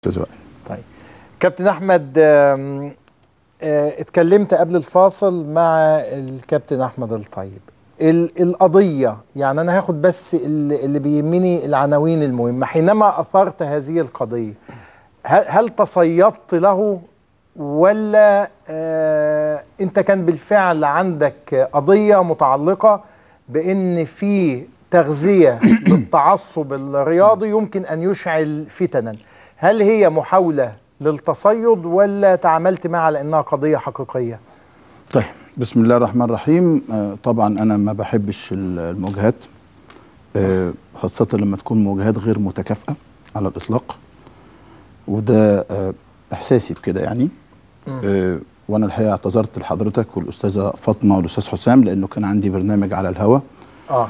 استاذ وائل طيب كابتن احمد آم، آه، اتكلمت قبل الفاصل مع الكابتن احمد الطيب ال- القضيه يعني انا هاخد بس اللي اللي بيهمني العناوين المهمه حينما اثرت هذه القضيه هل, هل تصيدت له ولا آه انت كان بالفعل عندك قضيه متعلقه بان في تغذيه للتعصب الرياضي يمكن ان يشعل فتنا هل هي محاوله للتصيد ولا تعاملت معها على انها قضيه حقيقيه طيب بسم الله الرحمن الرحيم آه طبعا انا ما بحبش ال- المواجهات آه خاصه لما تكون مواجهات غير متكافئه على الاطلاق وده آه احساسي بكده يعني آه وانا الحقيقه اعتذرت لحضرتك والاستاذه فاطمه والاستاذ حسام لانه كان عندي برنامج على الهوا اه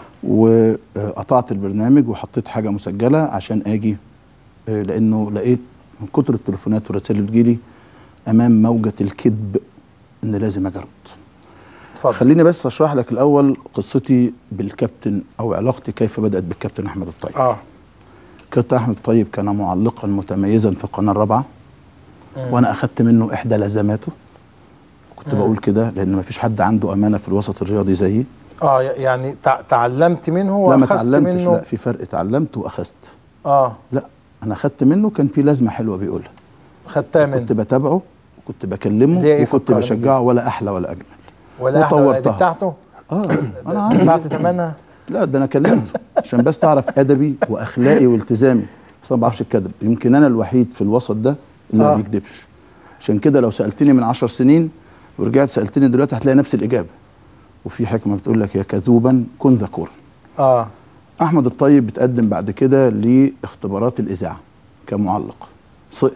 وقطعت البرنامج وحطيت حاجه مسجله عشان اجي آه، لانه لقيت من كتر التليفونات والرسائل اللي بتجيلي امام موجه الكذب ان لازم اجي ارد اتفضل خليني بس اشرح لك الاول قصتي بالكابتن او علاقتي كيف بدات بالكابتن احمد الطيب اه كابتن احمد الطيب كان معلقا متميزا في القناه الرابعه وانا اخذت منه احدى لزماته كنت بقول كده لان ما فيش حد عنده امانه في الوسط الرياضي زيي اه يعني تع- تعلمت منه لا ما واخذت اتعلمتش منه لا في فرق اتعلمت واخذت اه لا انا اخدت منه كان في لازمه حلوه بيقولها خدتها كنت منه بتابعه وكنت بكلمه ليه إيه وكنت فكرني بشجعه ولا احلى ولا اجمل ولا احلى ولا دي وطورتها. بتاعته اه انا عارف دفعت ثمنها لا ده انا كلمته عشان بس تعرف ادبي واخلاقي والتزامي بس انا ما بعرفش الكذب يمكن انا الوحيد في الوسط ده اللي ما آه. بيكذبش عشان كده لو سالتني من عشر سنين ورجعت سالتني دلوقتي هتلاقي نفس الاجابه وفي حكمه بتقول لك يا كذوبا كن ذكورا اه احمد الطيب بتقدم بعد كده لاختبارات الاذاعه كمعلق سقط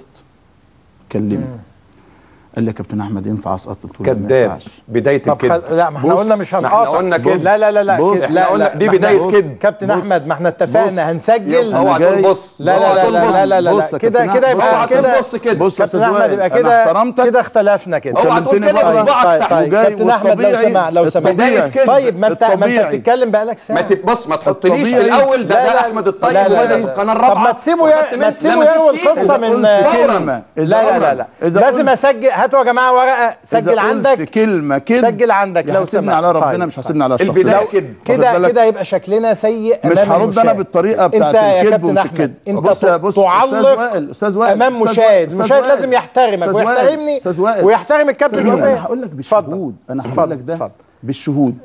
كلمني قال لي يا كابتن احمد ينفع اسقط قلت له لا، ما كذاب ينفعش. بدايه طب الكذب خل... لا ما احنا بص، قلنا مش ما احنا هنقاطع قلنا كده. لا لا لا لا بص، كده. احنا لا قلنا لا دي ما احنا- بداية كده. كابتن احمد ما احنا اتفقنا هنسجل أنا اوعى جاي- تقول بص لا لا اوعى لا تقول لا بص. لا لا لا بص يا كده كابتن كده أحمد، يبقى اوعى تقول كده بص كده بص يا كابتن أستاذ احمد وائل، يبقى أنا كده احترمتك. كده اختلفنا كده اوعى تقول كلمتني كده بره. بصباعك طيب تحت طيب وجاي كابتن احمد لو والطبيعي- سمحت لو سمحت الطبيعي كده. طيب ما انت ما انت الطبيعي. بتتكلم بقالك ما ساعه تب- بص ما تحطليش في الطبيعي. الاول ده لا، ده لا. احمد الطيب لا، لا، وبدا لا، في لا. القناه طب الرابعه ما تسيبه وخدت يا- من- ما تسيبه لما يروي تسيبه. القصة من- قلت فورا كلمة إذا لا لا قلت- لا لا إذا لازم قلت- اسجل هاتوا يا جماعه ورقه سجل إذا قلت عندك كلمة كده سجل عندك لو يحاسبني سمحت على ربنا طيب، مش هسيبني على الشخص البداية ده. كده. واخد كده بالك؟ كده يبقى شكلنا سيء مش امام هرد انا المشاهد. بالطريقه بتاعت انت يا الكذب كابتن ومش احمد الكذب. انت بص يا- بص، تعلق أستاذ وائل، أستاذ وائل، امام أستاذ مشاهد وائل، المشاهد أستاذ لازم وائل. يحترمك أستاذ وائل، ويحترمني أستاذ وائل. ويحترم الكابتن أستاذ وائل، شوبير انا هقول لك اتفضل. بالشهود انا هقول اتفضل، لك ده اتفضل. بالشهود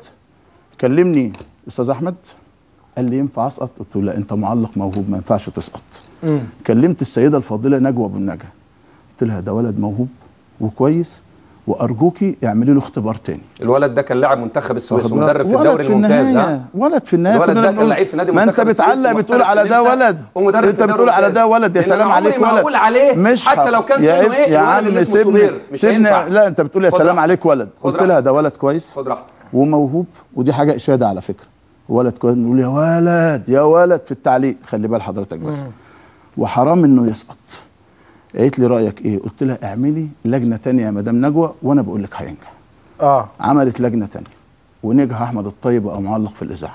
كلمني استاذ احمد قال لي ينفع اسقط قلت له لا انت معلق موهوب ما ينفعش تسقط كلمت السيده الفاضله نجوى ابو النجا قلت لها ده ولد موهوب وكويس وارجوكي اعملي له اختبار تاني الولد ده كان لاعب منتخب السويس واخد بالك؟ ومدرب في ولد الدوري الممتاز النهاية. ها ولد في النهايه الولد كلنا ده كان بنقول- لعيب في نادي ما انت منتخب السويس بتعلق بتقول ومحترف على في ده النمسا ولد ومدرب انت في الدوري بتقول على ده الممتاز. ولد يا لأن سلام أنا عمري عليك ما ولد هقول عليه مش حتى ح- لو كان يا سنه اب- ايه يا الولد عم اللي اسمه سيبني شوبير مش سيبني هينفع لا انت بتقول يا خد سلام راحتك. عليك ولد خد قلت لها راحتك. ده ولد كويس خد راحتك وموهوب ودي حاجه اشاده على فكره ولد كويس نقول يا ولد يا ولد في التعليق خلي بال حضرتك بس وحرام انه يسقط قالت لي رايك ايه قلت لها اعملي لجنه تانية يا مدام نجوى وانا بقول لك هينجح اه عملت لجنه تانية ونجح احمد الطيب بقى معلق في الاذاعه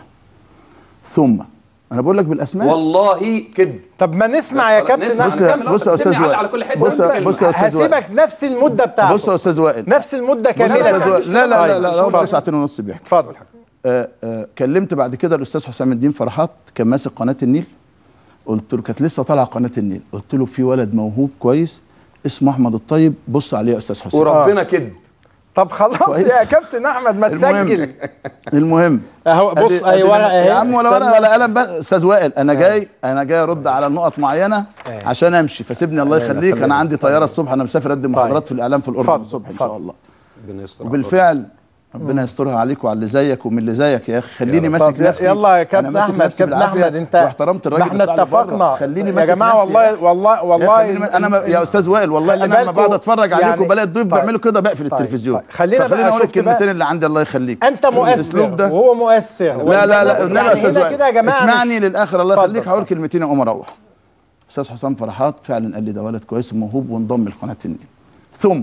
ثم انا بقول لك بالاسماء والله كذب طب ما نسمع يا بس كابتن نسمع. احمد بص يا هنكمل، بص يا بس سيبني استاذ أعلق وائل على كل حتة بص وأنت بص يا استاذ وائل هسيبك نفس المده بتاعته بص يا استاذ وائل نفس المده بص يا كامله استاذ وائل لا لا لا لا هو اتفضل. بقى ساعتين ونص بيحكي اتفضل آه آه كلمت بعد كده الاستاذ حسام الدين فرحات كان ماسك قناه النيل قلت له كانت لسه طالعه قناه النيل قلت له في ولد موهوب كويس اسمه احمد الطيب بص عليه يا استاذ حسام وربنا كذب طب خلاص كويس. يا كابتن احمد ما المهم تسجل المهم اهو بص أدي- اي أدي- ورقه اهي يا عم ولا استنى. ورقه ولا قلم بس استاذ وائل انا جاي انا جاي ارد على نقط معينه عشان امشي فسيبني الله يخليك انا عندي طياره الصبح انا مسافر اقدم محاضرات في الاعلام في الاردن اتفضل، الصبح ان شاء اتفضل. الله ربنا يستر وبالفعل ربنا يسترها عليك وعلى اللي زيك ومن اللي زيك يا اخي خليني طب ماسك يا- نفسي يلا يا أنا كابتن ماسك احمد نفسي كابتن بالعافية احمد انت واحترمت الراجل ما احنا اللي طلع لي بره. اتفقنا خليني يا ماسك جماعه نفسي. والله والله والله خليني انا يا استاذ وائل والله خلي انا لما بالكوا بقعد اتفرج يعني- عليكم بلاقي الضيوف طيب. بيعملوا كده بقفل طيب، التلفزيون طيب. خلينا بقى فخليني اقول شفت الكلمتين بقى- اللي عندي الله يخليك انت الأسلوب مؤثر ده وهو مؤثر لا لا لا يعني لا يا استاذ هنا وائل كده يا جماعه اسمعني للاخر الله اتفضل، يخليك هقول اتفضل. كلمتين اقوم اروح استاذ حسام فرحات فعلا قال لي ده ولد كويس وموهوب وانضم لقناه النيل ثم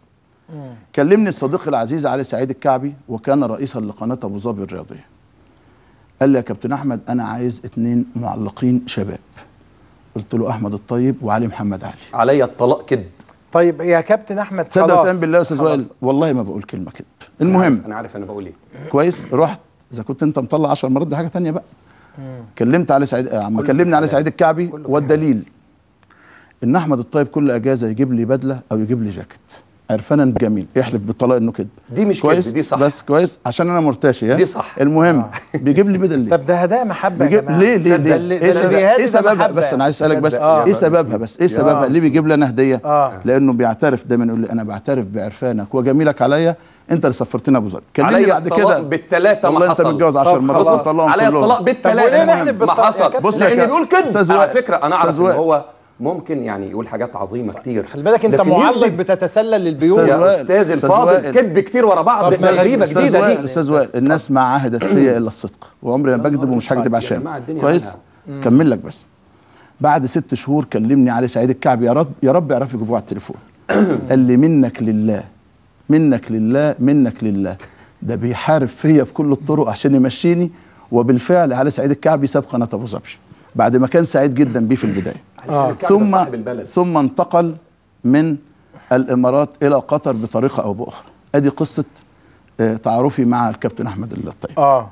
كلمني الصديق العزيز علي سعيد الكعبي وكان رئيسا لقناه ابو ظبي الرياضيه قال لي يا كابتن احمد انا عايز اتنين معلقين شباب قلت له احمد الطيب وعلي محمد علي عليا الطلاق كذب طيب يا كابتن احمد تصدق خلاص وتأمن بالله يا استاذ خلاص. وائل والله ما بقول كلمه كده المهم انا عارف انا بقول ايه كويس رحت اذا كنت انت مطلع 10 مرات دي حاجه تانية بقى كلمت علي سعيد آه، عم كله كلمني في علي الكلام. سعيد الكعبي كله في والدليل ان احمد الطيب كل اجازه يجيب لي بدله او يجيب لي جاكيت عرفانا جميل يحلف بالطلاق انه كده دي مش كويس كذب، دي صح. بس كويس عشان انا مرتشي ها؟ دي صح. المهم بيجيب لي بدل ليه طب ده هداء محبه يا بيجيب جماعه ليه ليه ده ليه اللي- ايه, ده اللي سبب بيهادي إيه ده سببها محبة. بس انا عايز اسالك بس صدق. ايه يا سببها بس ايه يا سببها ليه بيجيب لنا هديه آه. لانه بيعترف دايما يقول لي انا بعترف بعرفانك وجميلك عليا انت اللي سفرتنا ابو ظبي كلمني عليا بعد الطلاق كده بالثلاثه ما والله انت حصل متجوز 10 طب مرات خلاص. وطلقهم عليا كلهم. الطلاق وليه بالثلاثه نحلف ما بالطلاق يا حصل كابتن؟ بص يا لان كابتن. بيقول كذب أستاذ على وائل. فكره انا اعرف أستاذ ان وائل. هو ممكن يعني يقول حاجات عظيمه كتير خلي بالك انت لكن معلق يكذب. بتتسلل للبيوت أستاذ يا وائل. استاذ أستاذ الفاضل وائل. كذب كتير ورا بعض طب ده ماشي. غريبه استاذ جديده وائل دي استاذ وائل الناس ما عهدت فيا الا الصدق وعمري ما بكذب ومش هكذب يا عشان جماعة الدنيا كويس كمل لك بس بعد ست شهور كلمني علي سعيد الكعبي يا رب يا رب يعرفوا يجيبوه على التليفون قال لي منك لله منك لله منك لله ده بيحارب فيا بكل الطرق عشان يمشيني وبالفعل علي سعيد الكعبي ساب قناه ابو ظبي بعد ما كان سعيد جدا بيه في البدايه آه. ثم صاحب البلد ثم انتقل من الامارات الى قطر بطريقه او باخرى ادي قصه آه، تعارفي مع الكابتن احمد الطيب اه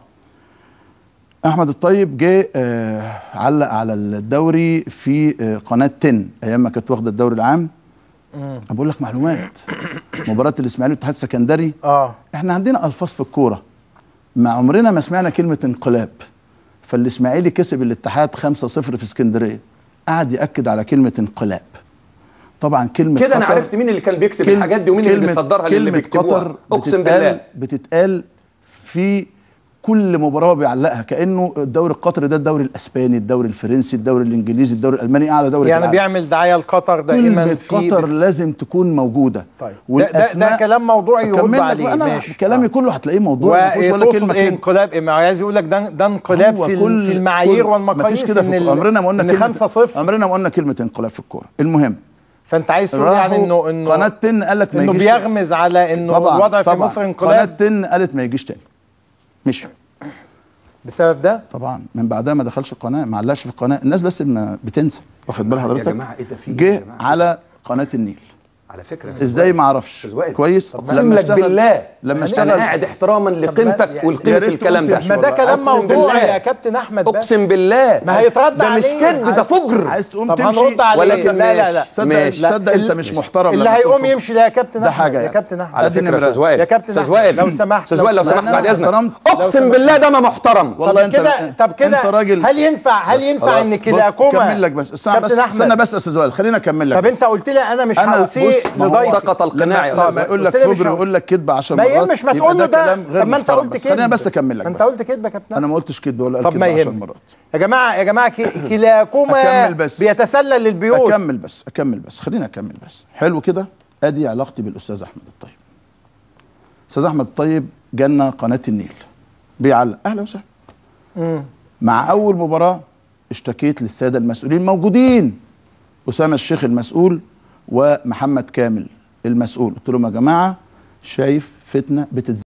احمد الطيب جه آه، علق على الدوري في آه، قناه تن ايام ما كانت واخده الدوري العام أنا بقول لك معلومات مباراه الاسماعيلي والاتحاد السكندري اه احنا عندنا الفاظ في الكوره ما عمرنا ما سمعنا كلمه انقلاب فالاسماعيلي كسب الاتحاد 5-0 في اسكندريه قعد ياكد على كلمه انقلاب طبعا كلمه كده انا قطر- عرفت مين اللي كان بيكتب كلمة- الحاجات دي ومين اللي كلمة- بيصدرها للي كلمة بيكتبوها قطر اقسم بتتقال- بالله بتتقال في كل مباراه بيعلقها كانه الدوري القطري ده الدوري الاسباني الدوري الفرنسي الدوري الانجليزي الدوري الالماني اعلى دوري في يعني العالم. بيعمل دعايه لقطر دائما كلمه في قطر بس- لازم تكون موجوده طيب ده, ده, ده كلام موضوعي أكمل يرد لك عليه بقى، انا ماشي كلامي آه. كله هتلاقيه موضوع ما فيهوش ولا وتقصد كلمه ايه كده انقلاب إيه؟ ما هو عايز يقول لك ده ده انقلاب هو في, كل- ال- في المعايير كل- والمقاييس مفيش كده ان في ال- عمرنا ما قلنا ان كلمة- 5 0 عمرنا ما قلنا كلمه انقلاب في الكوره المهم فانت عايز تقول يعني راحوا انه انه قناه تن قال لك ما انه يجيش بيغمز على انه طبعا الوضع في طبعا مصر قناه انقلاب تن قالت ما يجيش تاني مش بسبب ده طبعا من بعدها ما دخلش القناه ما علقش في القناه الناس بس ما بتنسى واخد بال يا حضرتك جماعه ايه ده في إيه جه يا جماعة؟ على قناه النيل على فكره يا أستاذ ازاي وائل. ما اعرفش أستاذ وائل. كويس اقسم لك بالله لما انا اشتغل قاعد احتراما يا لقيمتك ولقيمه ريت الكلام تقول ده ما ده كلام أقسم موضوعي بالله. يا كابتن احمد بس اقسم بالله ما هيترد ده مش عليه. كذب ده عايز- فجر عايز تقوم طب تمشي هنرد عليه ولكن لا لا ماشي. لا تصدق ماشي. تصدق لا، انت ال- مش محترم اللي لما تقول هيقوم فوق. يمشي ده يا كابتن ده احمد حاجة يا يعني. كابتن احمد على أدي فكره يا نمرة. استاذ وائل يا كابتن استاذ أحمد، وائل لو سمحت، استاذ لو وائل لو سمحت. سمحت بعد أنا اذنك احترمت. اقسم بالله ده ما محترم والله طب انت كده طب كده انت راجل هل ينفع هل بس ينفع خلاص. ان بص، كلاكما كمل لك بس استنى بس كابتن احمد استنى بس يا استاذ وائل خليني اكمل لك طب بس. انت قلت لي انا مش أنا هوصيه بص، ما هو لضيفي سقط القناع يا لما استاذ ما وائل. يقول لك قلت لي مش فجر هو- ويقول لك كذب عشان ما مرات يهمش ما يبقى تقول له ده كلام غير طب ما انت محترم. قلت بس كده خليني بس اكمل لك انت بس. قلت كده يا كابتن انا ما قلتش كذب ولا قال طب كذب ما 10 يهم مرات يا جماعه يا جماعه ك- كلاكما أكمل بس. بيتسلل للبيوت اكمل بس اكمل بس خليني اكمل بس حلو كده ادي علاقتي بالاستاذ احمد الطيب استاذ احمد الطيب جالنا قناه النيل بيعلق اهلا وسهلا مم. مع اول مباراه اشتكيت للساده المسؤولين موجودين اسامه الشيخ المسؤول ومحمد كامل المسؤول قلت لهم يا جماعه شايف فتنه بتتزرع